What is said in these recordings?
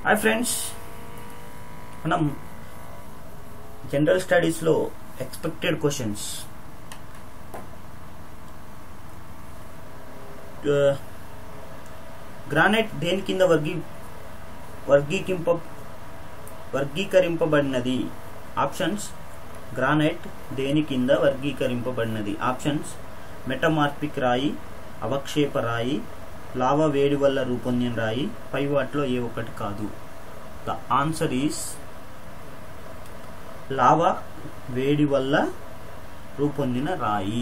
hi friends మనం general స్టడీస్లో expected questions granite దేని కింద వర్గీ వర్గీకింప వర్గీకరింపబడినది ఆప్షన్స్ గ్రానైట్ దేని కింద వర్గీకరింపబడినది ఆప్షన్స్ మెటమార్పిక్ రాయి అవక్షేప రాయి లావా వేడి వల్ల రూపొందిన రాయి పై వాటిలో ఏ ఒక్కటి కాదు ద ఆన్సర్ ఈస్ లావా వేడి వల్ల రూపొందిన రాయి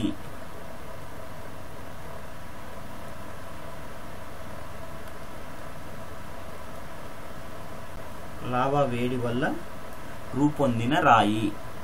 లావా వేడి వల్ల రూపొందిన రాయి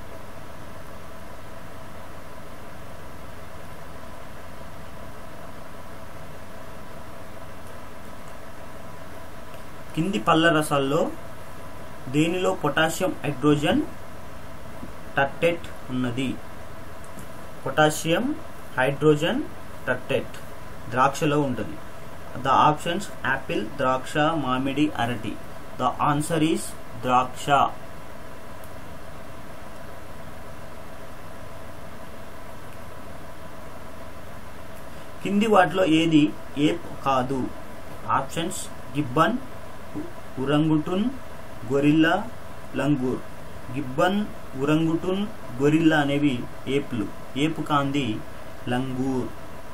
కింది పళ్ళ రసాల్లో దేనిలో పొటాషియం హైడ్రోజన్ టట్టెట్ ఉన్నది పొటాషియం హైడ్రోజన్ టట్టెట్ ద్రాక్షలో ఉంటుంది ద ఆప్షన్స్ యాపిల్ ద్రాక్ష మామిడి అరటి ద ఆన్సర్ ఈస్ ద్రాక్ష కింది వాటిలో ఏది ఏప్ కాదు options gibbon orangutan gorilla langur gibbon orangutan gorilla అనేవి ఏపులు ఏపు కాంది లంగూర్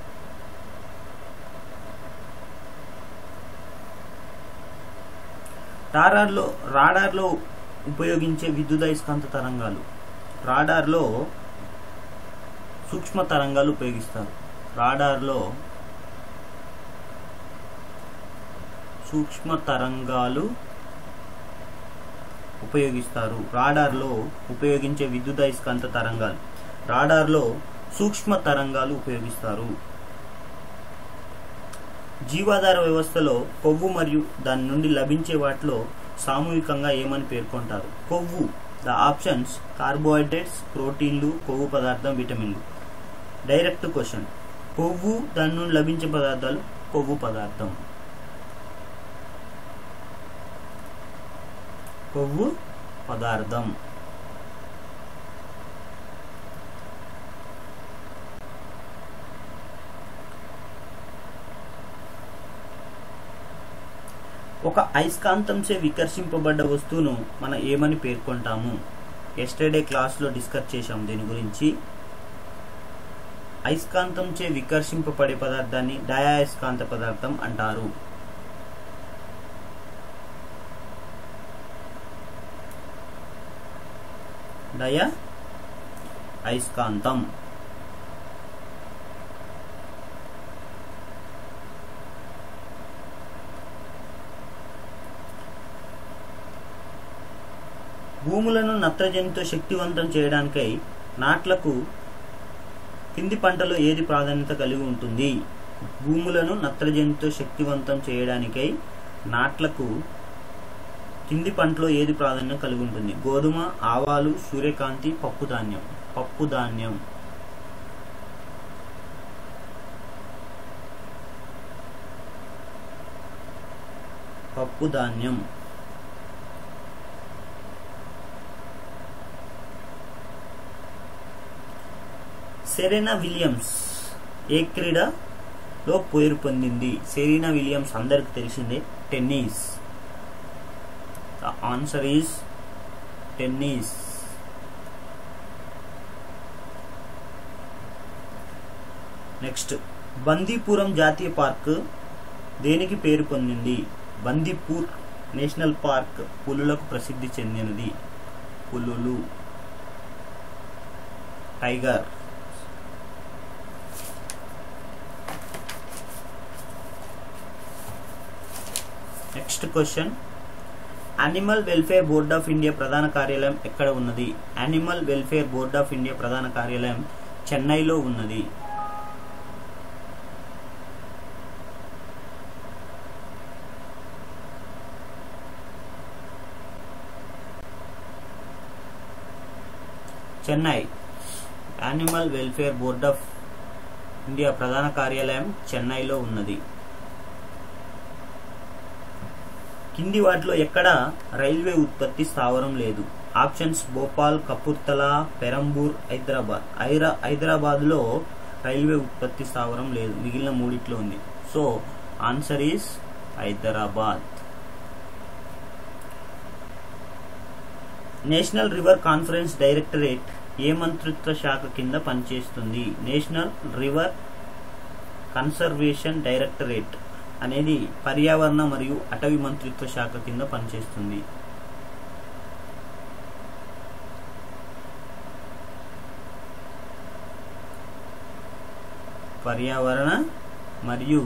టారార్లో రాడార్లో ఉపయోగించే విద్యుదయస్కాంత తరంగాలు రాడార్లో సూక్ష్మ తరంగాలు ఉపయోగిస్తారు రాడార్లో సూక్ష్మ తరంగాలు ఉపయోగిస్తారు రాడార్లో ఉపయోగించే విద్యుదయస్కాంత తరంగాలు రాడార్లో సూక్ష్మ తరంగాలు ఉపయోగిస్తారు జీవాధార వ్యవస్థలో కొవ్వు మరియు దాని నుండి లభించే వాటిలో సామూహికంగా ఏమని పేర్కొంటారు కొవ్వు ద ఆప్షన్స్ కార్బోహైడ్రేట్స్ ప్రోటీన్లు కొవ్వు పదార్థం విటమిన్లు డైరెక్ట్ క్వశ్చన్ కొవ్వు దాని నుండి లభించే పదార్థాలు కొవ్వు పదార్థం కొవ్వు పదార్థం ఒక అయస్కాంతంచే వికర్షింపబడ్డ వస్తువును మనం ఏమని పేర్కొంటాము ఎస్టర్డే క్లాస్లో డిస్కస్ చేశాం దీని గురించి అయస్కాంతంచే వికర్షింపబడే పదార్థాన్ని డయాయస్కాంత పదార్థం అంటారు డయ అయస్కాంతం భూములను నత్రజనితో శక్తివంతం చేయడానికై నాట్లకు కింది పంటలో ఏది ప్రాధాన్యత కలిగి ఉంటుంది భూములను నత్రజనితో శక్తివంతం చేయడానికై నాట్లకు కింది పంటలో ఏది ప్రాధాన్యం కలిగి ఉంటుంది గోధుమ ఆవాలు సూర్యకాంతి పప్పు ధాన్యం పప్పు ధాన్యం పప్పు ధాన్యం సెరెనా విలియమ్స్ ఏ క్రీడలో పేరు పొందింది సెరీనా విలియమ్స్ అందరికి తెలిసిందే tennis the answer is tennis next Bandipuram జాతీయ పార్క్ దేనికి పేరు పొందింది బందీపూర్ నేషనల్ పార్క్ పులులకు ప్రసిద్ధి చెందినది పులులు tiger next question animal welfare board of India ప్రధాన కార్యాలయం ఎక్కడ ఉన్నది animal welfare board of India ప్రధాన కార్యాలయం చెన్నైలో ఉన్నది Chennai animal welfare board of India ప్రధాన కార్యాలయం చెన్నైలో ఉన్నది కింది వాటిలో ఎక్కడ రైల్వే ఉత్పత్తి స్థావరం లేదు ఆప్షన్స్ భోపాల్ కపూర్తలా పెరంబూర్ హైదరాబాద్ హైరా హైదరాబాద్లో రైల్వే ఉత్పత్తి స్థావరం లేదు మిగిలిన మూడిట్లో ఉంది so answer is Hyderabad national river conference directorate ఏ మంత్రిత్వ శాఖ కింద పనిచేస్తుంది నేషనల్ రివర్ కన్సర్వేషన్ డైరెక్టరేట్ అనేది పర్యావరణ మరియు అటవీ మంత్రిత్వ శాఖ కింద పనిచేస్తుంది పర్యావరణ మరియు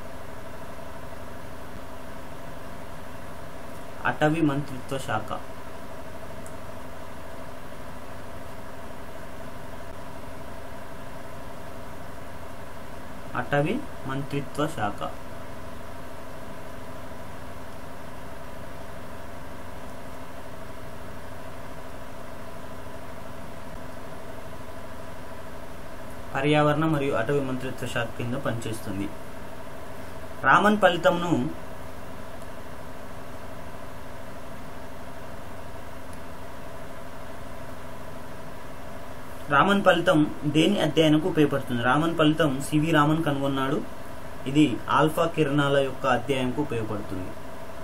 అటవీ మంత్రిత్వ శాఖ అటవీ మంత్రిత్వ శాఖ పర్యావరణ మరియు అటవీ మంత్రిత్వ శాఖ కింద పనిచేస్తుంది రామన్ ఫలితంను రామన్ ఫలితం దేని అధ్యయనకు ఉపయోగపడుతుంది రామన్ ఫలితం సివి రామన్ కనుగొన్నాడు ఇది ఆల్ఫా కిరణాల యొక్క అధ్యయనంకు ఉపయోగపడుతుంది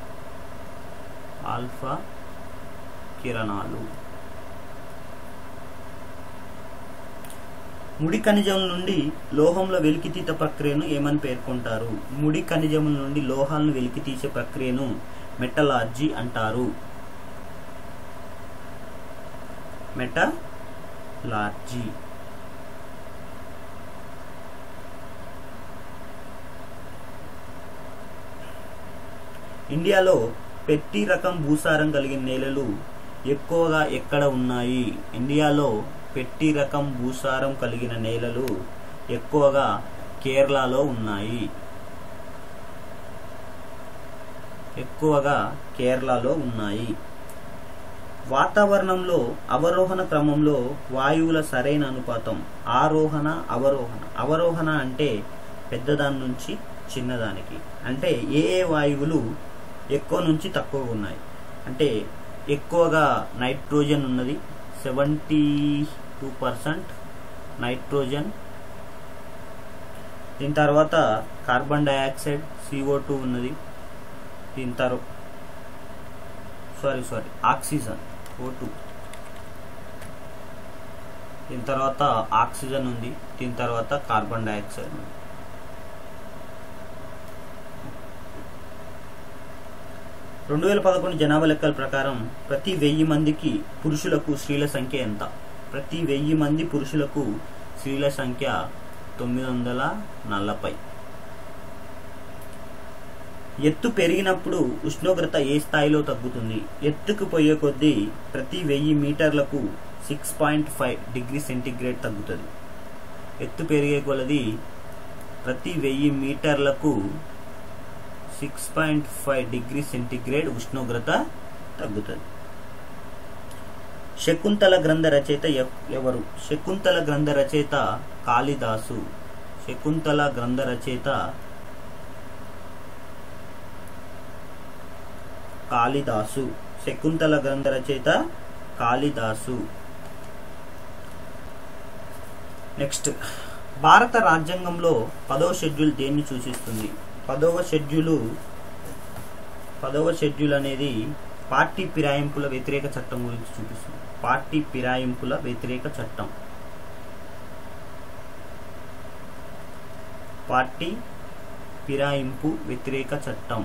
ఆల్ఫా కిరణాలు ముడి ఖనిజం నుండి లోహంల వెలికితీత ప్రక్రియను ఏమని పేర్కొంటారు ముడి ఖనిజముల నుండి లోహాలను వెలికితీసే ప్రక్రియను మెటలార్జీ అంటారు మెటలార్జీ ఇండియాలో పెట్టి రకం భూసారం కలిగిన నేలలు ఎక్కువగా ఎక్కడ ఉన్నాయి ఇండియాలో పెట్టి రకం భూసారం కలిగిన నేలలు ఎక్కువగా కేరళలో ఉన్నాయి ఎక్కువగా కేరళలో ఉన్నాయి వాతావరణంలో అవరోహణ క్రమంలో వాయువుల సరైన అనుపాతం ఆరోహణ అవరోహణ అవరోహణ అంటే పెద్దదాని నుంచి చిన్నదానికి అంటే ఏ ఏ వాయువులు ఎక్కువ నుంచి తక్కువగా ఉన్నాయి అంటే ఎక్కువగా నైట్రోజన్ ఉన్నది సెవెంటీ టూ పర్సెంట్ నైట్రోజన్ దీని తర్వాత కార్బన్ డైఆక్సైడ్ సిఓ టూ ఉన్నది దీని తర్వాత sorry sorry oxygen O two దీని తర్వాత ఆక్సిజన్ ఉంది దీని తర్వాత కార్బన్ డైఆక్సైడ్ ఉంది రెండు వేల పదకొండు జనాభా లెక్కల ప్రకారం ప్రతి వెయ్యి మందికి పురుషులకు స్త్రీల సంఖ్య ఎంత ప్రతి వెయ్యి మంది పురుషులకు స్త్రీల సంఖ్య తొమ్మిది వందల నలభై ఎత్తు పెరిగినప్పుడు ఉష్ణోగ్రత ఏ స్థాయిలో తగ్గుతుంది ఎత్తుకు పోయే కొద్దీ ప్రతి వెయ్యి మీటర్లకు six point five degree centigrade తగ్గుతుంది ఎత్తు పెరిగే కొలది ప్రతి వెయ్యి మీటర్లకు six point five degree centigrade ఉష్ణోగ్రత తగ్గుతుంది శకుంతల గ్రంథ రచయిత ఎవ్- ఎవరు శకుంతల గ్రంథ రచయిత కాళిదాసు శకుంతల గ్రంథ రచయిత కాళిదాసు శకుంతల గ్రంథ రచయిత కాళిదాసు నెక్స్ట్ భారత రాజ్యాంగంలో పదవ షెడ్యూల్ దేన్ని సూచిస్తుంది పదవ షెడ్యూలు పదవ షెడ్యూల్ అనేది పార్టీ ఫిరాయింపుల వ్యతిరేక చట్టం గురించి చూపిస్తుంది పార్టీ ఫిరాయింపుల వ్యతిరేక చట్టం పార్టీ ఫిరాయింపు వ్యతిరేక చట్టం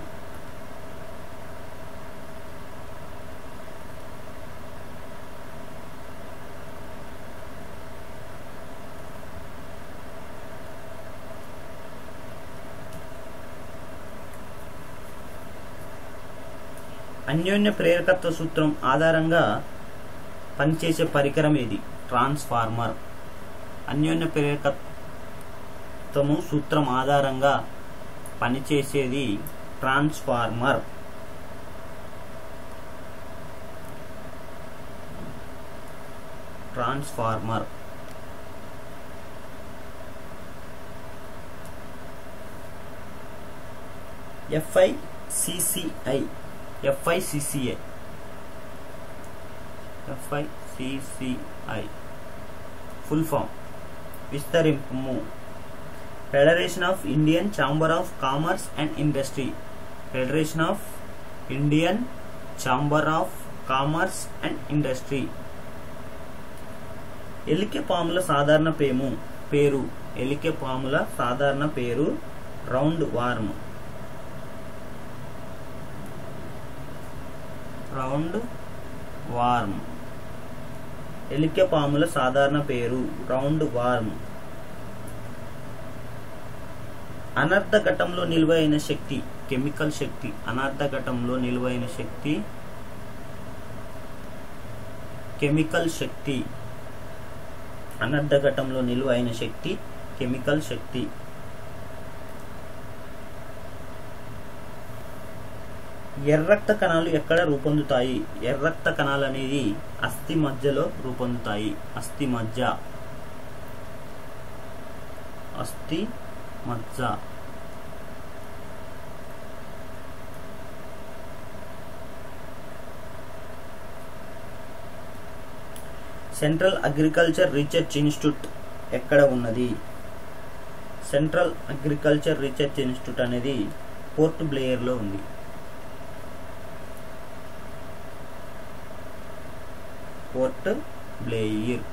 అన్యోన్య ప్రేరకత్వ సూత్రం ఆధారంగా పనిచేసే పరికరం ఏది ట్రాన్స్ఫార్మర్ అన్యోన్య ప్రేరకత్వము సూత్రం ఆధారంగా పనిచేసేది transformer transformer FI CCI FICCA FICCI full form విస్తరింపు federation of Indian chamber of commerce and industry federation of Indian chamber of commerce and industry ఎలికె పాముల సాధారణ పేము పేరు ఎలికె పాముల సాధారణ పేరు రౌండ్ వార్మ్ రౌండ్ వార్మ్ ఎలికె పాముల సాధారణ పేరు రౌండ్ వార్మ్ అనర్థ ఘటంలో నిల్వ అయిన శక్తి కెమికల్ శక్తి అనర్థ ఘటంలో నిల్వ అయిన శక్తి కెమికల్ శక్తి అనర్థ ఘటంలో నిల్వ అయిన శక్తి కెమికల్ శక్తి ఎర్రక్త కణాలు ఎక్కడ రూపొందుతాయి ఎర్రక్త కణాలు అనేది అస్థి మధ్యలో రూపొందుతాయి అస్థి మధ్య అస్థి మజ్జ సెంట్రల్ అగ్రికల్చర్ రీసెర్చ్ ఇన్స్టిట్యూట్ ఎక్కడ ఉన్నది సెంట్రల్ అగ్రికల్చర్ రీసెర్చ్ ఇన్స్టిట్యూట్ అనేది పోర్ట్ బ్లేయర్లో ఉంది పోర్ట్ బ్లేయిర్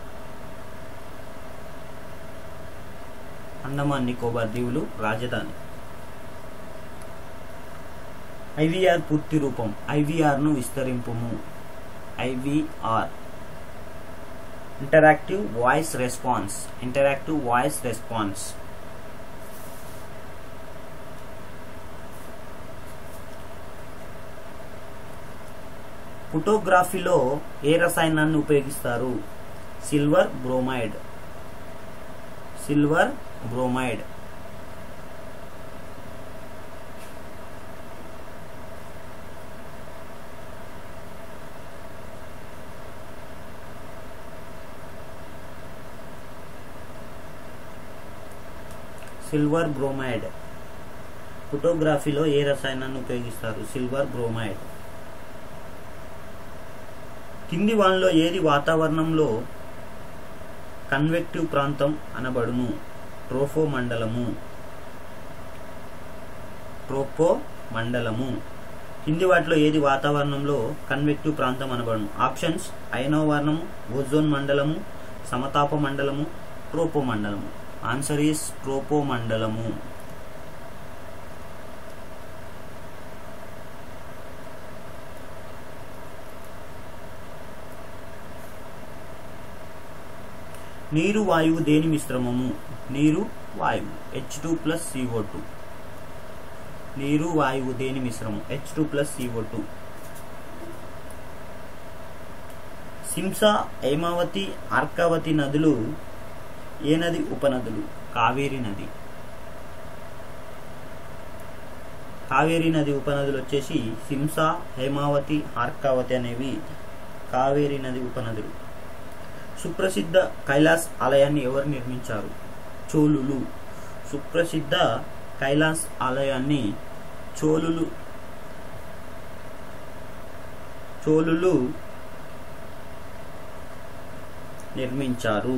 అండమాన్ నికోబార్ దీవులు రాజధాని ఐవిఆర్ పూర్తి రూపం ఐవిఆర్ ను విస్తరింపుము IVR interactive voice response interactive voice response ఫోటోగ్రఫీలో ఏ రసాయనాన్ని ఉపయోగిస్తారు silver bromide silver bromide silver bromide ఫోటోగ్రఫీలో ఏ రసాయనాన్ని ఉపయోగిస్తారు సిల్వర్ బ్రోమైడ్ కింది వానిలో ఏది వాతావరణంలో కన్వెక్టివ్ ప్రాంతం అనబడును ట్రోఫో మండలము ట్రోపో మండలము కింది వాటిలో ఏది వాతావరణంలో కన్వెక్టివ్ ప్రాంతం అనబడును ఆప్షన్స్ అయనోవర్ణము ఓజోన్ మండలము సమతాప మండలము ట్రోపో మండలము ఆన్సర్ ఈస్ ట్రోపో మండలము నీరు వాయువు దేని మిశ్రమము నీరు వాయువు H two plus CO two నీరు వాయువు దేని మిశ్రమం H two plus CO two Shimsha Hemavathi Arkavathi నదులు ఏ నది ఉపనదులు కావేరి నది కావేరి నది ఉపనదులు వచ్చేసి సింసా హేమావతి ఆర్కావతి అనేవి కావేరి నది ఉపనదులు సుప్రసిద్ధ కైలాస్ ఆలయాన్ని ఎవరు నిర్మించారు చోళులు సుప్రసిద్ధ కైలాస్ ఆలయాన్ని చోళులు చోళులు నిర్మించారు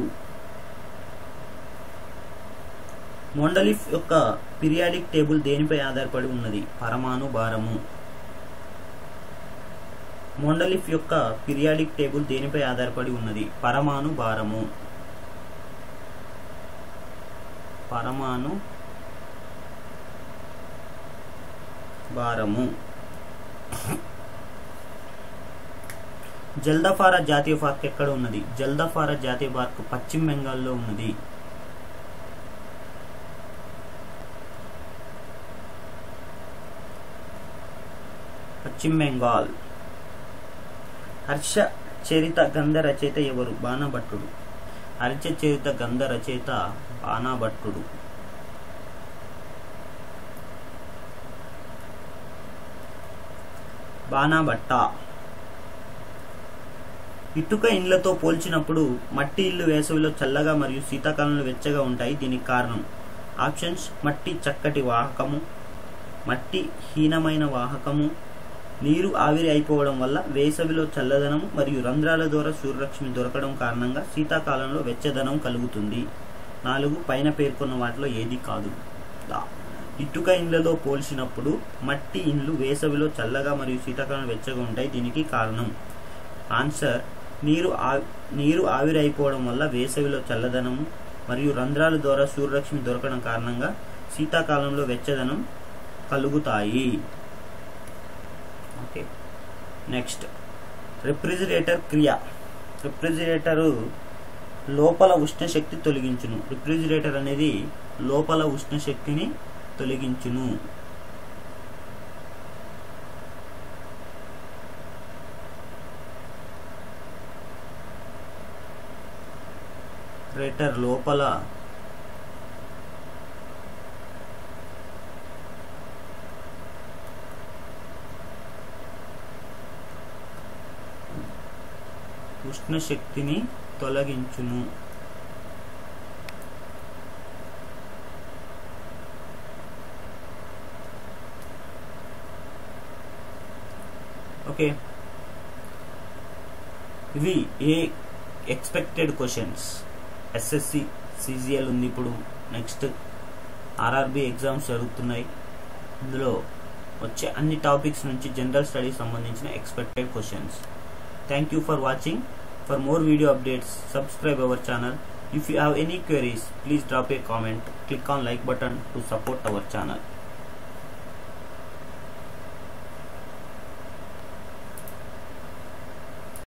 మోండలిఫ్ యొక్క పీరియాడిక్ టేబుల్ దేనిపై ఆధారపడి ఉన్నది పరమాణు భారము మోండలిఫ్ యొక్క పీరియాడిక్ టేబుల్ దేనిపై ఆధారపడి ఉన్నది పరమాణు భారము పరమాణు భారము జల్దఫారా జాతీయ పార్క్ ఎక్కడ ఉన్నది జల్దఫారా జాతీయ పార్క్ పశ్చిమ బెంగాల్లో ఉన్నది పశ్చిమ బెంగాల్ హర్ష చరిత గంధ రచయిత ఎవరు బాణభట్టుడు హర్ష చరిత గంధ రచయిత బాణభట్టుడు బాణభట్ట ఇటుక ఇండ్లతో పోల్చినప్పుడు మట్టి ఇల్లు వేసవిలో చల్లగా మరియు శీతాకాలంలో వెచ్చగా ఉంటాయి దీనికి కారణం ఆప్షన్స్ మట్టి చక్కటి వాహకము మట్టి హీనమైన వాహకము నీరు ఆవిరి అయిపోవడం వల్ల వేసవిలో చల్లదనం మరియు రంధ్రాల ద్వారా సూర్యరశ్మి దొరకడం కారణంగా శీతాకాలంలో వెచ్చదనం కలుగుతుంది నాలుగు పైన పేర్కొన్న వాటిలో ఏది కాదు దా ఇటుక ఇండ్లలో పోల్చినప్పుడు మట్టి ఇండ్లు వేసవిలో చల్లగా మరియు శీతాకాలం వెచ్చగా ఉంటాయి దీనికి కారణం ఆన్సర్ నీరు ఆ నీరు ఆవిరి అయిపోవడం వల్ల వేసవిలో చల్లదనం మరియు రంధ్రాల ద్వారా సూర్యరశ్మి దొరకడం కారణంగా శీతాకాలంలో వెచ్చదనం కలుగుతాయి ఓకే నెక్స్ట్ రిఫ్రిజిరేటర్ క్రియ రిఫ్రిజిరేటరు లోపల ఉష్ణశక్తి తొలగించును రిఫ్రిజిరేటర్ అనేది లోపల ఉష్ణశక్తిని తొలగించును రేటర్ లోపల ఉష్ణశక్తిని తొలగించును ఓకే ఇవి ఏ ఎక్స్పెక్టెడ్ క్వశ్చన్స్ ఎస్ఎస్సి సిజిఎల్ ఉంది ఇప్పుడు నెక్స్ట్ ఆర్ఆర్బి ఎగ్జామ్స్ జరుగుతున్నాయి ఇందులో వచ్చే అన్ని టాపిక్స్ నుంచి జనరల్ స్టడీస్ సంబంధించిన expected questions thank you for watching for more video updates subscribe our channel if you have any queries please drop a comment click on like button to support our channel